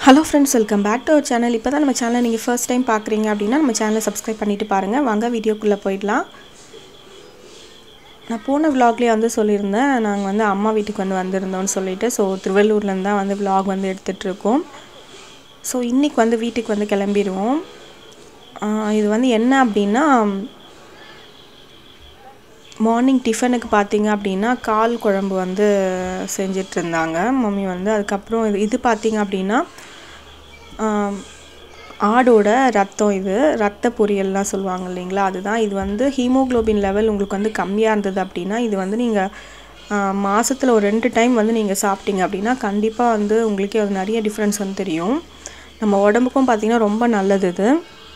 hello friends welcome back to our channel இப்போ தான் நம்ம சேனலை நீங்கள் ஃபர்ஸ்ட் டைம் பார்க்குறீங்க அப்படின்னா நம்ம சேனலை சப்ஸ்கிரைப் பண்ணிட்டு பாருங்கள் வாங்க வீடியோக்குள்ளே போயிடலாம் நான் போன விலாக்லேயே வந்து சொல்லியிருந்தேன் நாங்கள் வந்து அம்மா வீட்டுக்கு வந்து வந்திருந்தோம்னு சொல்லிட்டு ஸோ திருவள்ளூர்லேருந்து தான் வந்து விலாக் வந்து எடுத்துகிட்ருக்கோம் ஸோ இன்றைக்கி வந்து வீட்டுக்கு வந்து கிளம்பிடுவோம் ஆஹ் இது வந்து என்ன அப்படின்னா மார்னிங் டிஃபனுக்கு பார்த்தீங்க அப்படின்னா கால் குழம்பு வந்து செஞ்சிட்டு இருந்தாங்க மம்மி வந்து அதுக்கப்புறம் இது இது பார்த்தீங்க அப்படின்னா ஆம், ஆடோட ரத்தம் இது ரத்த பொரியல்லாம் சொல்லுவாங்க இல்லைங்களா அதுதான் இது வந்து ஹீமோகுளோபின் லெவல் உங்களுக்கு வந்து கம்மியாக இருந்தது அப்படின்னா இது வந்து நீங்கள் மாதத்தில் ஒரு ரெண்டு டைம் வந்து நீங்கள் சாப்பிட்டீங்க அப்படின்னா கண்டிப்பாக வந்து உங்களுக்கே அது நிறைய டிஃப்ரென்ஸ் வந்து தெரியும் நம்ம உடம்புக்கும் பார்த்தீங்கன்னா ரொம்ப நல்லது இது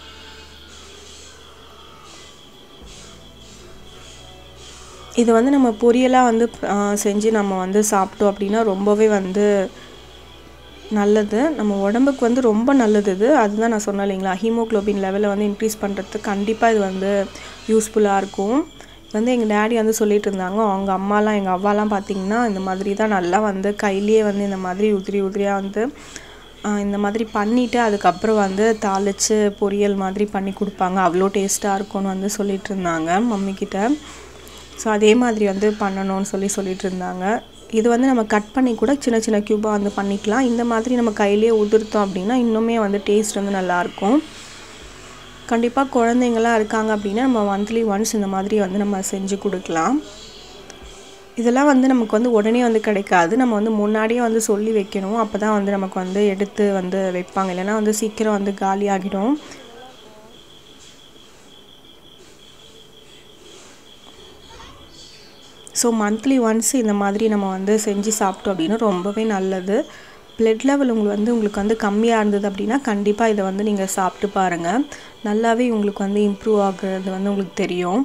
இது வந்து நம்ம பொரியலாக வந்து ஆ, செஞ்சு நம்ம வந்து சாப்பிட்டோம் அப்படின்னா ரொம்பவே வந்து நல்லது நம்ம உடம்புக்கு வந்து ரொம்ப நல்லது இது அதுதான் நான் சொன்னேன் இல்லைங்களா ஹீமோகுளோபின் லெவலை வந்து இன்க்ரீஸ் பண்ணுறதுக்கு கண்டிப்பாக இது வந்து யூஸ்ஃபுல்லாக இருக்கும் இது வந்து எங்கள் டேடி வந்து சொல்லிட்டு இருந்தாங்க அவங்க அம்மாலாம் எங்கள் அவ்வாலாம் பார்த்தீங்கன்னா இந்த மாதிரி தான் நல்லா வந்து கையிலேயே வந்து இந்த மாதிரி உதிரி உதிரியாக வந்து ஆ, இந்த மாதிரி பண்ணிவிட்டு அதுக்கப்புறம் வந்து தாளித்து பொரியல் மாதிரி பண்ணி கொடுப்பாங்க அவ்வளோ டேஸ்ட்டாக இருக்கும்னு வந்து சொல்லிட்டு இருந்தாங்க மம்மிக்கிட்ட ஸோ அதே மாதிரி வந்து பண்ணணும்னு சொல்லி சொல்லிட்டு இருந்தாங்க இது வந்து நம்ம கட் பண்ணி கூட சின்ன சின்ன க்யூபாக வந்து பண்ணிக்கலாம் இந்த மாதிரி நம்ம கையிலேயே உதிர்த்தோம் அப்படின்னா இன்னுமே வந்து டேஸ்ட் வந்து நல்லாயிருக்கும் கண்டிப்பாக குழந்தைங்களாம் இருக்காங்க அப்படின்னா நம்ம மந்த்லி ஒன்ஸ் இந்த மாதிரி வந்து நம்ம செஞ்சு கொடுக்கலாம் இதெல்லாம் வந்து நமக்கு வந்து உடனே வந்து கிடைக்காது நம்ம வந்து முன்னாடியே வந்து சொல்லி வைக்கணும் அப்போ தான் வந்து நமக்கு வந்து எடுத்து வந்து வைப்பாங்க இல்லைன்னா வந்து சீக்கிரம் வந்து காலி ஆகிடும் ஸோ மந்த்லி ஒன்ஸ் இந்த மாதிரி நம்ம வந்து செஞ்சு சாப்பிட்டோம் அப்படின்னா ரொம்பவே நல்லது பிளட் லெவல் உங்களுக்கு வந்து உங்களுக்கு வந்து கம்மியாக இருந்தது அப்படின்னா கண்டிப்பாக இதை வந்து நீங்கள் சாப்பிட்டு பாருங்கள் நல்லாவே உங்களுக்கு வந்து இம்ப்ரூவ் ஆகுறது வந்து உங்களுக்கு தெரியும்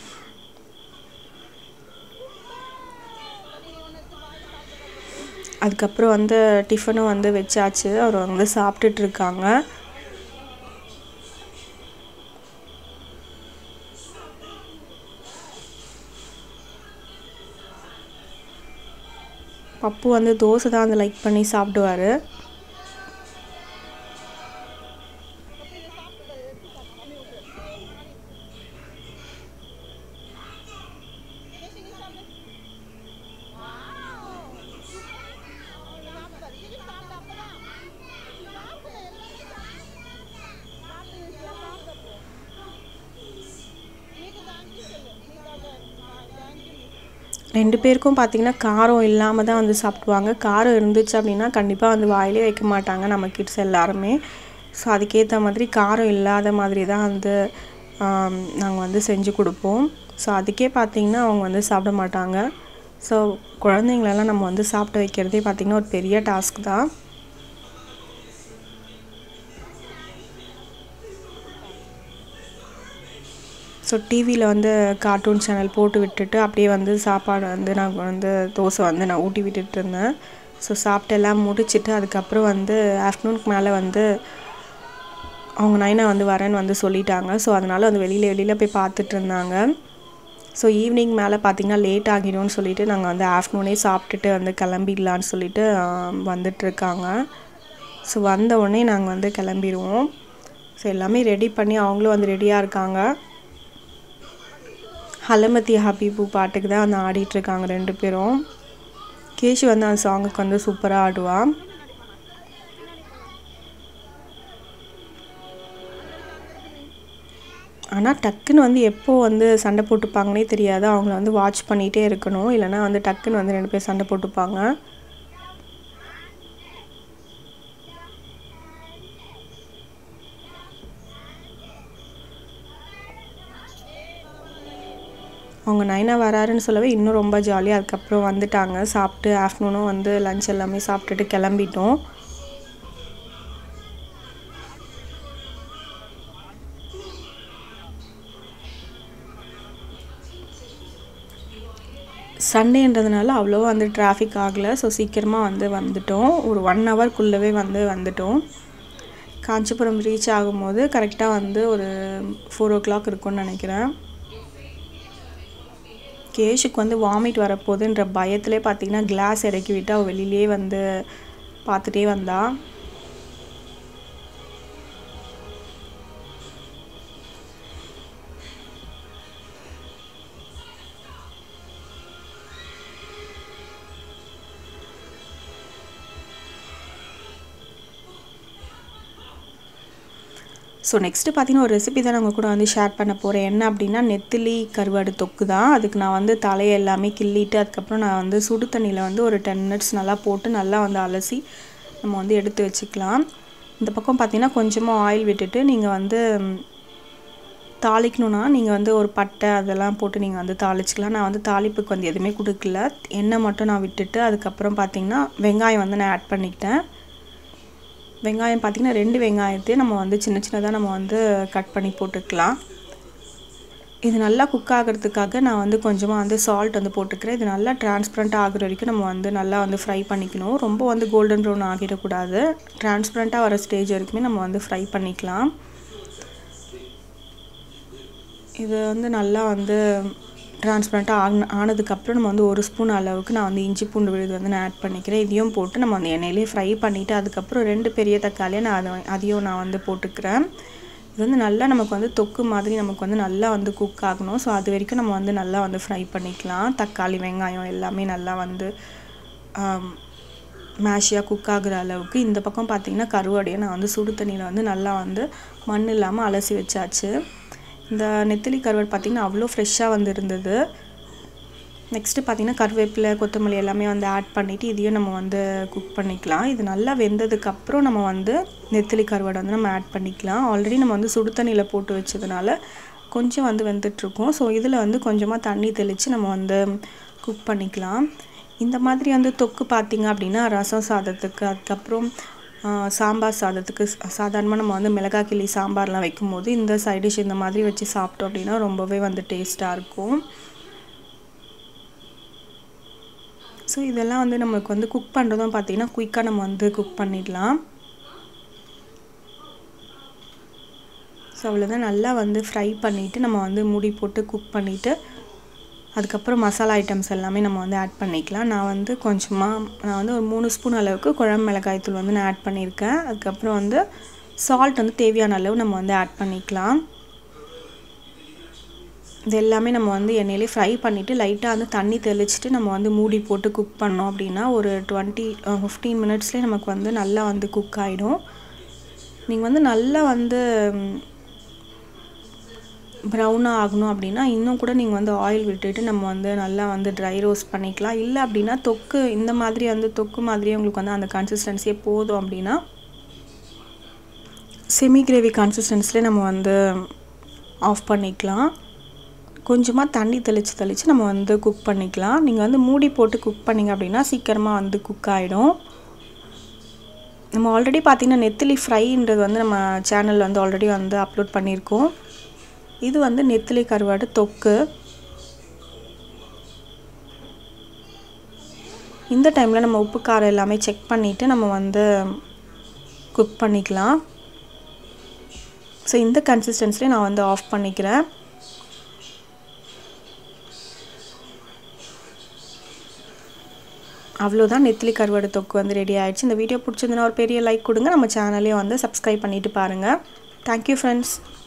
அதுக்கப்புறம் வந்து டிஃபனும் வந்து வச்சாச்சு அவர் வந்து சாப்பிட்டுட்டு இருக்காங்க பப்பு வந்து தோசை தான் வந்து லைக் பண்ணி சாப்பிடுவார் ரெண்டு பேருக்கும் பார்த்தீங்கன்னா காரம் இல்லாமல் தான் வந்து சாப்பிடுவாங்க காரம் இருந்துச்சு அப்படின்னா கண்டிப்பாக வந்து வாயிலே வைக்க மாட்டாங்க நம்ம கிட்ஸ் எல்லாருமே ஸோ அதுக்கேற்ற மாதிரி காரம் இல்லாத மாதிரி தான் வந்து நாங்கள் வந்து செஞ்சு கொடுப்போம் ஸோ அதுக்கே பார்த்தீங்கன்னா அவங்க வந்து சாப்பிட மாட்டாங்க ஸோ குழந்தைங்களெல்லாம் நம்ம வந்து சாப்பிட வைக்கிறதே பார்த்திங்கன்னா ஒரு பெரிய டாஸ்க் தான் ஸோ டிவியில் வந்து கார்ட்டூன் சேனல் போட்டு விட்டுட்டு அப்படியே வந்து சாப்பாடு வந்து நான் வந்து தோசை வந்து நான் ஊட்டி விட்டுட்டு இருந்தேன் ஸோ சாப்பிட்டு எல்லாம் முடிச்சிட்டு அதுக்கப்புறம் வந்து ஆஃப்டர்நூனுக்கு மேலே வந்து அவங்க நைனா வந்து வரேன்னு வந்து சொல்லிட்டாங்க ஸோ அதனால் வந்து வெளியில் வெளியில் போய் பார்த்துட்டு இருந்தாங்க ஸோ ஈவினிங் மேலே பார்த்தீங்கன்னா லேட் ஆகிடும்னு சொல்லிட்டு நாங்கள் வந்து ஆஃப்டர்நூனே சாப்பிட்டுட்டு வந்து கிளம்பிடலான்னு சொல்லிட்டு வந்துட்டுருக்காங்க ஸோ வந்த உடனே நாங்கள் வந்து கிளம்பிடுவோம் ஸோ எல்லாமே ரெடி பண்ணி அவங்களும் வந்து ரெடியாக இருக்காங்க ஹலமதி ஹபீபு பாட்டுக்கு தான் வந்து ஆடிட்டு இருக்காங்க ரெண்டு பேரும் கேஷு வந்து அந்த சாங்குக்கு வந்து சூப்பராக ஆடுவான் ஆனால் டக்குன்னு வந்து எப்போ வந்து சண்டை போட்டுப்பாங்கன்னே தெரியாது அவங்கள வந்து வாட்ச் பண்ணிகிட்டே இருக்கணும் இல்லைன்னா வந்து டக்குன்னு வந்து ரெண்டு பேர் சண்டை போட்டுப்பாங்க அவங்க நைனா வராருன்னு சொல்லவே இன்னும் ரொம்ப ஜாலியாக அதுக்கப்புறம் வந்துட்டாங்க சாப்பிட்டு ஆஃப்டர்நூனும் வந்து லஞ்ச் எல்லாமே சாப்பிட்டுட்டு கிளம்பிட்டோம் சண்டேன்றதுனால அவ்வளோவா வந்து டிராஃபிக் ஆகலை ஸோ சீக்கிரமாக வந்து வந்துட்டோம் ஒரு ஒன் ஹவர்க்குள்ளவே வந்து வந்துட்டோம் காஞ்சிபுரம் ரீச் ஆகும்போது கரெக்டாக வந்து ஒரு ஃபோர் ஓ கிளாக் இருக்கும்னு நினைக்கிறேன் கேஷுக்கு வந்து வாமிட் வரப்போகுதுன்ற பயத்திலே பார்த்தீங்கன்னா கிளாஸ் இறக்கி விட்டு அவள் வெளியிலே வந்து பார்த்துட்டே வந்தா ஸோ நெக்ஸ்ட்டு பார்த்தீங்கன்னா ஒரு ரெசிபி தான் நான் உங்கள் கூட வந்து ஷேர் பண்ண போகிறேன் என்ன அப்படின்னா நெத்திலி கருவாடு தொக்கு தான் அதுக்கு நான் வந்து தலையை எல்லாமே கிள்ளிட்டு அதுக்கப்புறம் நான் வந்து சுடு தண்ணியில் வந்து ஒரு டென் மினிட்ஸ் நல்லா போட்டு நல்லா வந்து அலசி நம்ம வந்து எடுத்து வச்சுக்கலாம் இந்த பக்கம் பார்த்தீங்கன்னா கொஞ்சமாக ஆயில் விட்டுட்டு நீங்கள் வந்து ம், தாளிக்கணுன்னா நீங்கள் வந்து ஒரு பட்டை அதெல்லாம் போட்டு நீங்கள் வந்து தாளிச்சிக்கலாம் நான் வந்து தாளிப்புக்கு வந்து எதுவுமே கொடுக்கல எண்ணெய் மட்டும் நான் விட்டுட்டு அதுக்கப்புறம் பார்த்தீங்கன்னா வெங்காயம் வந்து நான் ஆட் பண்ணிக்கிட்டேன் வெங்காயம் பார்த்திங்கன்னா ரெண்டு வெங்காயத்தையும் நம்ம வந்து சின்ன சின்னதாக நம்ம வந்து கட் பண்ணி போட்டுக்கலாம் இது நல்லா குக் ஆகிறதுக்காக நான் வந்து கொஞ்சமாக வந்து சால்ட் வந்து போட்டுக்கிறேன் இது நல்லா டிரான்ஸ்பரண்ட் ஆகுற வரைக்கும் நம்ம வந்து நல்லா வந்து ஃப்ரை பண்ணிக்கணும் ரொம்ப வந்து கோல்டன் ப்ரௌன் ஆகிடக்கூடாது டிரான்ஸ்பரண்ட்டாக வர ஸ்டேஜ் வரைக்குமே நம்ம வந்து ஃப்ரை பண்ணிக்கலாம் இது வந்து நல்லா வந்து டிரான்ஸ்பரண்ட்டாக ஆன ஆனதுக்கப்புறம் நம்ம வந்து ஒரு ஸ்பூன் அளவுக்கு நான் வந்து இஞ்சி பூண்டு விழுது வந்து நான் ஆட் பண்ணிக்கிறேன் இதையும் போட்டு நம்ம அந்த எண்ணெயிலே ஃப்ரை பண்ணிவிட்டு அதுக்கப்புறம் ரெண்டு பெரிய தக்காளியை நான் அதை அதையும் நான் வந்து போட்டுக்கிறேன் இது வந்து நல்லா நமக்கு வந்து தொக்கு மாதிரி நமக்கு வந்து நல்லா வந்து குக் ஆகணும் ஸோ அது வரைக்கும் நம்ம வந்து நல்லா வந்து ஃப்ரை பண்ணிக்கலாம் தக்காளி வெங்காயம் எல்லாமே நல்லா வந்து மேஷியாக குக் ஆகுற அளவுக்கு இந்த பக்கம் பார்த்திங்கன்னா கருவாடையை நான் வந்து சுடு தண்ணியில் வந்து நல்லா வந்து மண் இல்லாமல் அலசி வச்சாச்சு இந்த நெத்திலி கருவாடு பார்த்திங்கன்னா அவ்வளோ ஃப்ரெஷ்ஷாக வந்து இருந்தது நெக்ஸ்ட்டு பார்த்திங்கன்னா கருவேப்பிலை கொத்தமல்லி எல்லாமே வந்து ஆட் பண்ணிவிட்டு இதையும் நம்ம வந்து குக் பண்ணிக்கலாம் இது நல்லா வெந்ததுக்கப்புறம் நம்ம வந்து நெத்திலி கருவாடை வந்து நம்ம ஆட் பண்ணிக்கலாம் ஆல்ரெடி நம்ம வந்து சுடு தண்ணியில் போட்டு வச்சதுனால கொஞ்சம் வந்து வெந்துட்டுருக்கும் ஸோ இதில் வந்து கொஞ்சமாக தண்ணி தெளித்து நம்ம வந்து குக் பண்ணிக்கலாம் இந்த மாதிரி வந்து தொக்கு பார்த்திங்க அப்படின்னா ரசம் சாதத்துக்கு அதுக்கப்புறம் ஆஹ், சாம்பார் சாதத்துக்கு சாதாரணமாக நம்ம வந்து மிளகாய் கிள்ளி சாம்பார்லாம் வைக்கும்போது இந்த சைட் டிஷ் இந்த மாதிரி வச்சு சாப்பிட்டோம் அப்படின்னா ரொம்பவே வந்து டேஸ்ட்டாக இருக்கும் ஸோ இதெல்லாம் வந்து நம்மளுக்கு வந்து குக் பண்ணுறதும் பார்த்திங்கன்னா குயிக்காக நம்ம வந்து குக் பண்ணிடலாம் ஸோ அவ்வளோதான் நல்லா வந்து ஃப்ரை பண்ணிவிட்டு நம்ம வந்து மூடி போட்டு குக் பண்ணிவிட்டு அதுக்கப்புறம் மசாலா ஐட்டம்ஸ் எல்லாமே நம்ம வந்து ஆட் பண்ணிக்கலாம் நான் வந்து கொஞ்சமாக நான் வந்து ஒரு மூணு ஸ்பூன் அளவுக்கு குழம்பு மிளகாய் தூள் வந்து நான் ஆட் பண்ணியிருக்கேன் அதுக்கப்புறம் வந்து சால்ட் வந்து தேவையான அளவு நம்ம வந்து ஆட் பண்ணிக்கலாம் இது எல்லாமே நம்ம வந்து எண்ணெயிலே ஃப்ரை பண்ணிவிட்டு லைட்டாக வந்து தண்ணி தெளிச்சிட்டு நம்ம வந்து மூடி போட்டு குக் பண்ணோம் அப்படின்னா ஒரு டுவெண்ட்டி ஃபிஃப்டீன் மினிட்ஸ்லேயே நமக்கு வந்து நல்லா வந்து குக் ஆகிடும் நீங்கள் வந்து நல்லா வந்து ப்ரௌனாக ஆகணும் அப்படின்னா இன்னும் கூட நீங்கள் வந்து ஆயில் விட்டுட்டு நம்ம வந்து நல்லா வந்து ட்ரை ரோஸ்ட் பண்ணிக்கலாம் இல்லை அப்படின்னா தொக்கு இந்த மாதிரி வந்து தொக்கு மாதிரியே உங்களுக்கு வந்து அந்த கன்சிஸ்டன்சியே போதும் அப்படின்னா செமி கிரேவி கன்சிஸ்டன்சிலே நம்ம வந்து ஆஃப் பண்ணிக்கலாம் கொஞ்சமாக தண்ணி தெளித்து தெளித்து நம்ம வந்து குக் பண்ணிக்கலாம் நீங்கள் வந்து மூடி போட்டு குக் பண்ணிங்க அப்படின்னா சீக்கிரமாக வந்து குக் ஆகிடும் நம்ம ஆல்ரெடி பார்த்திங்கன்னா நெத்திலி ஃப்ரைன்றது வந்து நம்ம சேனலில் வந்து ஆல்ரெடி வந்து அப்லோட் பண்ணியிருக்கோம் இது வந்து நெத்திலி கருவாடு தொக்கு இந்த டைமில் நம்ம உப்பு காரம் எல்லாமே செக் பண்ணிவிட்டு நம்ம வந்து குக் பண்ணிக்கலாம் ஸோ இந்த கன்சிஸ்டன்சிலே நான் வந்து ஆஃப் பண்ணிக்கிறேன் அவ்வளோதான் நெத்திலி கருவாடு தொக்கு வந்து ரெடி ஆயிடுச்சு இந்த வீடியோ பிடிச்சிருந்தனா ஒரு பெரிய லைக் கொடுங்க நம்ம சேனலையும் வந்து சப்ஸ்கிரைப் பண்ணிட்டு பாருங்கள் தேங்க்யூ ஃப்ரெண்ட்ஸ்